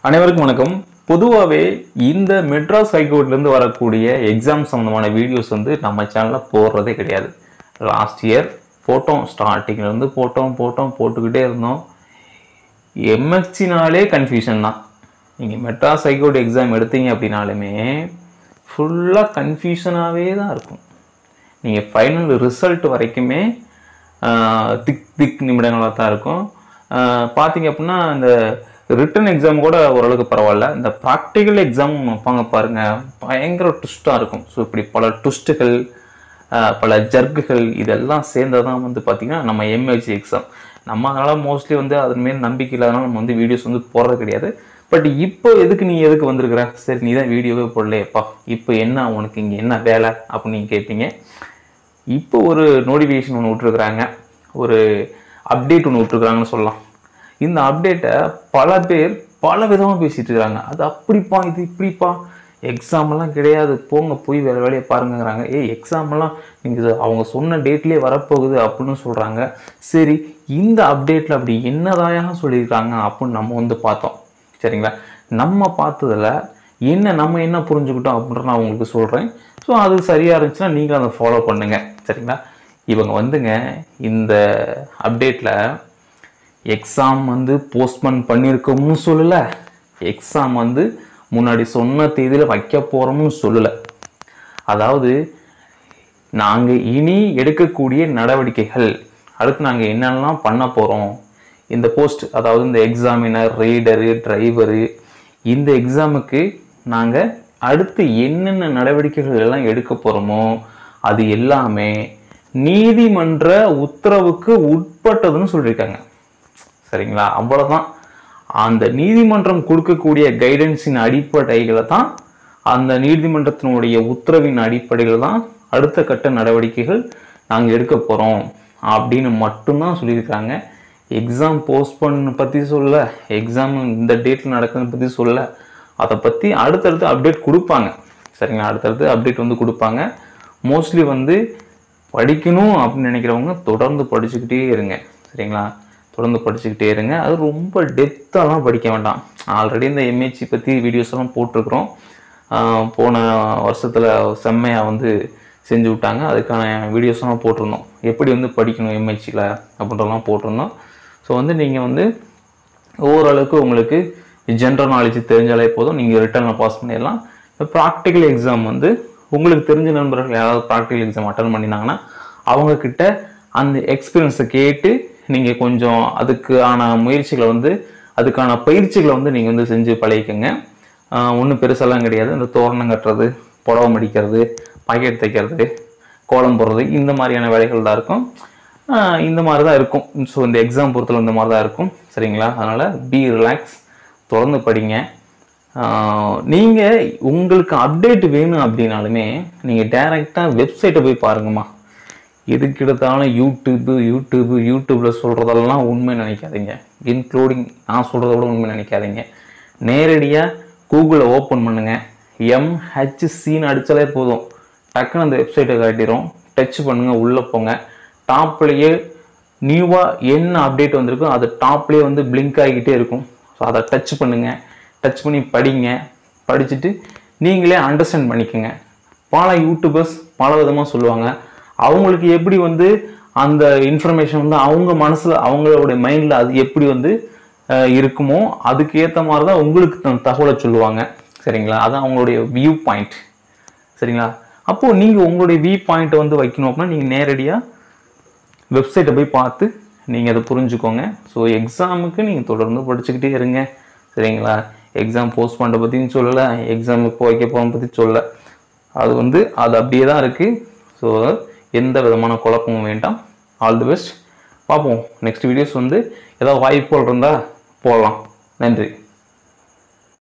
அனைவருக்கும் வணக்கம் பொதுவாகவே இந்த மெட்ராஸ் ஹைகோர்ட்லேருந்து வரக்கூடிய எக்ஸாம் சம்மந்தமான வீடியோஸ் வந்து நம்ம சேனலில் போடுறதே கிடையாது லாஸ்ட் இயர் போட்டோம் ஸ்டார்டிங்லேருந்து போட்டோம் போட்டோம் போட்டுக்கிட்டே இருந்தோம் எம்எஸ்சினாலே கன்ஃபியூஷன் தான் நீங்கள் மெட்ராஸ் ஹைகோர்ட் எக்ஸாம் எடுத்தீங்க அப்படின்னாலுமே ஃபுல்லாக கன்ஃபியூஷனாகவே தான் இருக்கும் நீங்கள் ஃபைனல் ரிசல்ட் வரைக்குமே ஆஹ், திக் திக் நிமிடங்களாக தான் இருக்கும் ஆஹ், பார்த்தீங்க அப்படின்னா இந்த ரிட்டன் எக்ஸாம் கூட ஓரளவுக்கு பரவாயில்ல இந்த ப்ராக்டிக்கல் எக்ஸாம் வைப்பாங்க பாருங்க பயங்கர ட்விஸ்ட்டாக இருக்கும் ஸோ இப்படி பல ட்விஸ்ட்டுகள் பல ஜர்க்குகள் இதெல்லாம் சேர்ந்ததான் வந்து பார்த்திங்கன்னா நம்ம எம்ஏஜி எக்ஸாம் நம்ம அதனால் மோஸ்ட்லி வந்து அதன் மேல் நம்பிக்கை இல்லாதனால நம்ம வந்து வீடியோஸ் வந்து போடுறது கிடையாது பட் இப்போ எதுக்கு நீ எதுக்கு வந்திருக்கிற சரி நீ தான் வீடியோவே போடலையேப்பா இப்போ என்ன உனக்கு இங்கே என்ன வேலை அப்படின்னு நீங்கள் கேட்பீங்க இப்போ ஒரு நோட்டிஃபிகேஷன் ஒன்று விட்ருக்குறாங்க ஒரு அப்டேட் ஒன்று விட்ருக்குறாங்கன்னு சொல்லலாம் இந்த அப்டேட்டை பல பேர் பல விதமாக பேசிட்டு இருக்காங்க அது அப்படிப்பா இது இப்படிப்பா எக்ஸாம் எல்லாம் கிடையாது போங்க போய் வேறு வேலையை பாருங்கங்கிறாங்க ஏய் எக்ஸாம் எல்லாம் நீங்கள் அவங்க சொன்ன டேட்லேயே வரப்போகுது அப்படின்னு சொல்கிறாங்க சரி இந்த அப்டேட்டில் அப்படி என்னதாயாக சொல்லியிருக்காங்க அப்படின்னு நம்ம வந்து பார்த்தோம் சரிங்களா நம்ம பார்த்ததுல என்ன நம்ம என்ன புரிஞ்சுக்கிட்டோம் அப்படின்ற நான் உங்களுக்கு சொல்கிறேன் ஸோ அது சரியாக இருந்துச்சுன்னா நீங்களும் அதை ஃபாலோ பண்ணுங்க சரிங்களா இவங்க வந்துங்க இந்த அப்டேட்டில் எக்ஸாம் வந்து போஸ்ட்போன் பண்ணியிருக்கோம்னு சொல்லலை எக்ஸாம் வந்து முன்னாடி சொன்ன தேதியில் வைக்க போகிறோம்னு சொல்லலை அதாவது நாங்கள் இனி எடுக்கக்கூடிய நடவடிக்கைகள் அடுத்து நாங்கள் என்னென்னலாம் பண்ண போகிறோம் இந்த போஸ்ட் அதாவது இந்த எக்ஸாமினர் ரீடரு டிரைவரு இந்த எக்ஸாமுக்கு நாங்கள் அடுத்து என்னென்ன நடவடிக்கைகள் எல்லாம் எடுக்க போகிறோமோ அது எல்லாமே நீதிமன்ற உத்தரவுக்கு உட்பட்டதுன்னு சொல்லியிருக்காங்க சரிங்களா அவ்வளவுதான் அந்த நீதிமன்றம் கொடுக்கக்கூடிய கைடன்ஸின் அடிப்படையில் தான் அந்த நீதிமன்றத்தினுடைய உத்தரவின் அடிப்படையில் தான் அடுத்த கட்ட நடவடிக்கைகள் நாங்கள் எடுக்க போகிறோம் அப்படின்னு மட்டும்தான் சொல்லியிருக்காங்க எக்ஸாம் போஸ்ட்போன் பற்றி சொல்ல எக்ஸாம் இந்த டேட்டில் நடக்குதுன்னு பற்றி சொல்ல அதை பற்றி அடுத்தடுத்து அப்டேட் கொடுப்பாங்க சரிங்களா அடுத்தடுத்து அப்டேட் வந்து கொடுப்பாங்க மோஸ்ட்லி வந்து படிக்கணும் அப்படின்னு நினைக்கிறவங்க தொடர்ந்து படிச்சுக்கிட்டே இருங்க சரிங்களா தொடர்ந்து படிச்சுக்கிட்டே இருங்க அது ரொம்ப டெப்த்தாலாம் படிக்க வேண்டாம் ஆல்ரெடி இந்த எம்ஹெச்சி பற்றி வீடியோஸ் எல்லாம் போட்டிருக்கிறோம் ஆஹ் போன வருஷத்தில் செம்மையாக வந்து செஞ்சு விட்டாங்க அதுக்கான வீடியோஸ் எல்லாம் போட்டிருந்தோம் எப்படி வந்து படிக்கணும் எம்ஹெச்சியில் அப்படின்றலாம் போட்டிருந்தோம் ஸோ வந்து நீங்கள் வந்து ஓரளவுக்கு உங்களுக்கு ஜென்ரல் நாலேஜ் தெரிஞ்சாலே போதும் நீங்கள் ரிட்டர்னில் பாஸ் பண்ணிடலாம் இப்போ ப்ராக்டிக்கல் எக்ஸாம் வந்து உங்களுக்கு தெரிஞ்ச நண்பர்கள் யாராவது ப்ராக்டிக்கல் எக்ஸாம் அட்டன் பண்ணினாங்கன்னா அவங்கக்கிட்ட அந்த எக்ஸ்பீரியன்ஸை கேட்டு நீங்கள் கொஞ்சம் அதுக்கான முயற்சிகளை வந்து அதுக்கான பயிற்சிகளை வந்து நீங்கள் வந்து செஞ்சு பழகிக்கங்க ஒன்றும் பெருசெல்லாம் கிடையாது இந்த தோரணம் கட்டுறது புடவை மடிக்கிறது பாக்கெட் தைக்கிறது கோலம் போடுறது இந்த மாதிரியான வேலைகள் தான் இருக்கும் ஆஹ் இந்த மாதிரி தான் இருக்கும் ஸோ இந்த எக்ஸாம் பொறுத்தல இந்த மாதிரி தான் இருக்கும் சரிங்களா அதனால் பி ரிலாக்ஸ் தொடர்ந்து படிங்க நீங்கள் உங்களுக்கு அப்டேட் வேணும் அப்படின்னாலுமே நீங்கள் டைரெக்டாக வெப்சைட்டை போய் பாருங்கம்மா எதுக்கு எடுத்தாலும் யூடியூப்பு யூடியூப்பு யூடியூப்பில் சொல்கிறதெல்லாம் உண்மை நினைக்காதீங்க இன்க்ளூடிங் நான் சொல்கிறத விட உண்மை நினைக்காதீங்க நேரடியாக கூகுளை ஓப்பன் பண்ணுங்கள் எம்ஹெச்சின்னு அடித்தாலே போதும் டக்குன்னு அந்த வெப்சைட்டை காட்டிடும் டச் பண்ணுங்கள் உள்ளே போங்க டாப்லேயே நியூவாக என்ன அப்டேட் வந்திருக்கோ அது டாப்லேயே வந்து பிளிங்க் ஆகிக்கிட்டே இருக்கும் ஸோ அதை டச் பண்ணுங்கள் டச் பண்ணி படிங்க படிச்சுட்டு நீங்களே அண்டர்ஸ்டாண்ட் பண்ணிக்கோங்க பல யூடியூபர்ஸ் பல விதமாக சொல்லுவாங்க அவங்களுக்கு எப்படி வந்து அந்த இன்ஃபர்மேஷன் வந்து அவங்க மனசில் அவங்களுடைய மைண்டில் அது எப்படி வந்து அஹ், இருக்குமோ அதுக்கு ஏற்ற மாதிரி தான் உங்களுக்கு த- தகவலை சொல்லுவாங்க சரிங்களா அதான் அவங்களுடைய வியூ பாயிண்ட் சரிங்களா அப்போது நீங்கள் உங்களுடைய வியூ பாயிண்ட்டை வந்து வைக்கணும் அப்படின்னா நீங்கள் நேரடியாக வெப்சைட்டை போய் பார்த்து நீங்கள் அதை புரிஞ்சுக்கோங்க ஸோ எக்ஸாமுக்கு நீங்கள் தொடர்ந்து படிச்சுக்கிட்டே இருங்க சரிங்களா எக்ஸாம் போஸ்ட் பண்ணுற பற்றியும் சொல்லலை எக்ஸாம் இப்போ வைக்க போகிறோம் பற்றி சொல்லலை அது வந்து அது அப்படியே தான் இருக்குது ஸோ எந்த விதமான குழப்பமும் வேண்டாம் ஆல் தி பெஸ்ட் பார்ப்போம் நெக்ஸ்ட் வீடியோஸ் வந்து ஏதாவது வாய்ப்புகள் இருந்தால் போடலாம் நன்றி